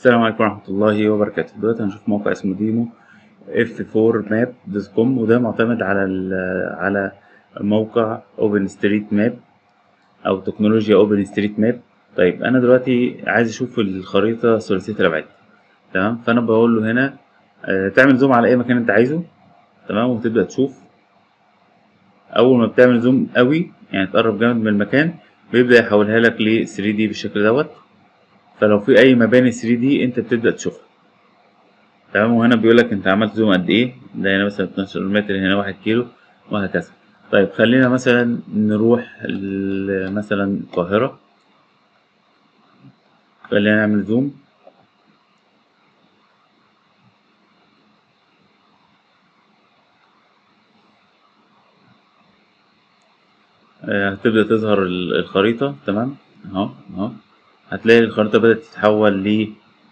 السلام عليكم ورحمة الله وبركاته دلوقتي هنشوف موقع اسمه ديمو اف 4 ماب دوت كوم وده معتمد على ال- على موقع اوبن ستريت ماب او تكنولوجيا اوبن ستريت ماب طيب انا دلوقتي عايز اشوف الخريطة ثلاثية الابعاد تمام فانا بقول له هنا آه، تعمل زوم على اي مكان انت عايزه تمام وتبدأ تشوف اول ما بتعمل زوم قوي يعني تقرب جامد من المكان بيبدأ يحولها لك ل 3 دي بالشكل دوت فلو في اي مباني 3 دي انت بتبدأ تشوفها تمام وهنا بيقول لك انت عملت زوم قد ايه ده هنا مثلا 12 متر هنا 1 كيلو وهكذا طيب خلينا مثلا نروح ل- مثلا القاهرة خلينا نعمل زوم آه، هتبدأ تظهر ال- الخريطة تمام اهو اهو هتلاقي الخريطة بدأت تتحول ل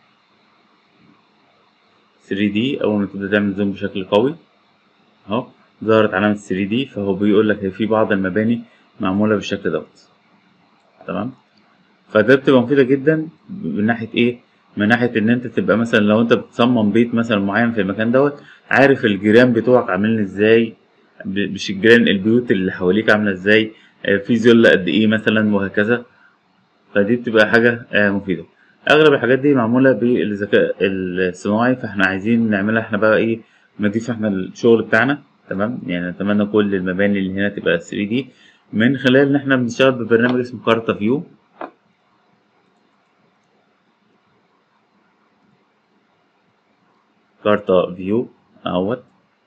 3D أول ما تبدأ تعمل زوم بشكل قوي اهو ظهرت علامة 3D فهو بيقول لك في بعض المباني معمولة بالشكل دوت تمام فده بتبقى مفيدة جدا من ناحية ايه من ناحية ان انت تبقى مثلا لو انت بتصمم بيت مثلا معين في المكان دوت عارف الجيران بتوعك عاملين ازاي ب- مش الجيران البيوت اللي حواليك عاملة ازاي آه، في ظل قد ايه مثلا وهكذا فدي بتبقى حاجة آه، مفيدة أغلب الحاجات دي معمولة بالذكاء الصناعي فاحنا عايزين نعملها احنا بقى ايه نضيف احنا الشغل بتاعنا تمام يعني نتمنى كل المباني اللي هنا تبقى 3 دي من خلال ان احنا بنشتغل ببرنامج اسمه كارتا فيو كارتا فيو اهوت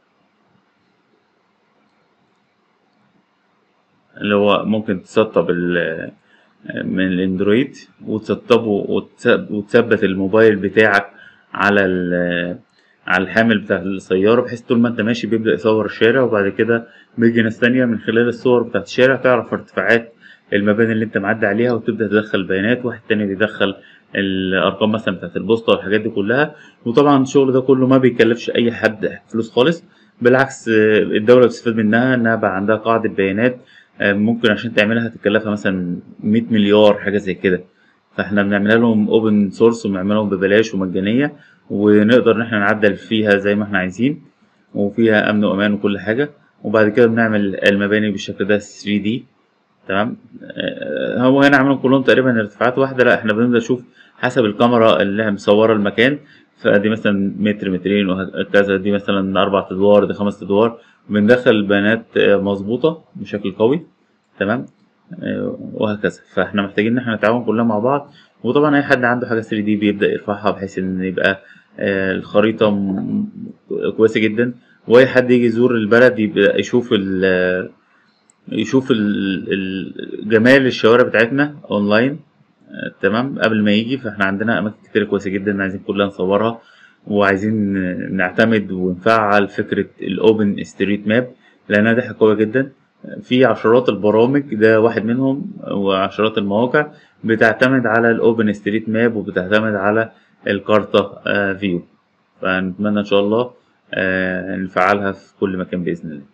اللي هو ممكن تسطب ال- من الاندرويد وتسطبه وتث- وتثبت الموبايل بتاعك على ال- على الحامل بتاع السيارة بحيث طول ما انت ماشي بيبدأ يصور الشارع وبعد كده بيجي ناس تانية من خلال الصور بتاعت الشارع تعرف ارتفاعات المباني اللي انت معدي عليها وتبدأ تدخل بيانات واحد تاني بيدخل الأرقام مثلا بتاعت البوسطة والحاجات دي كلها وطبعا الشغل ده كله ما بيكلفش أي حد فلوس خالص بالعكس آه، الدولة بتستفاد منها إنها بقى عندها قاعدة بيانات آه، ممكن عشان تعملها تكلفها مثلا 100 مليار حاجة زي كده فاحنا بنعملها لهم اوبن سورس وبنعملها لهم ببلاش ومجانية ونقدر ان احنا نعدل فيها زي ما احنا عايزين وفيها امن وامان وكل حاجة وبعد كده بنعمل المباني بالشكل ده 3 دي تمام آه، هو هنا عاملهم كلهم تقريبا ارتفاعات واحدة لا احنا بنبدأ نشوف حسب الكاميرا اللي مصورة المكان فدي مثلا متر مترين وهكذا دي مثلا أربع أدوار دي خمس أدوار بندخل بيانات آه، مظبوطة بشكل قوي تمام آه، وهكذا فاحنا محتاجين ان احنا نتعاون كلنا مع بعض وطبعا اي حد عنده حاجه 3 دي بيبدا يرفعها بحيث ان يبقى آه، الخريطه م- كويسه جدا واي حد يجي يزور البلد يبقى يشوف ال يشوف ال- ال- جمال الشوارع بتاعتنا اونلاين آه، تمام قبل ما يجي فاحنا عندنا اماكن كتير كويسه جدا عايزين كلنا نصورها وعايزين نعتمد ونفعل فكره الاوبن ستريت ماب لانها دي حاجه قويه جدا في عشرات البرامج ده واحد منهم وعشرات المواقع بتعتمد على الاوبن ستريت ماب وبتعتمد على الكارتا آه، فيو فنتمنى ان شاء الله آه، نفعلها في كل مكان باذن الله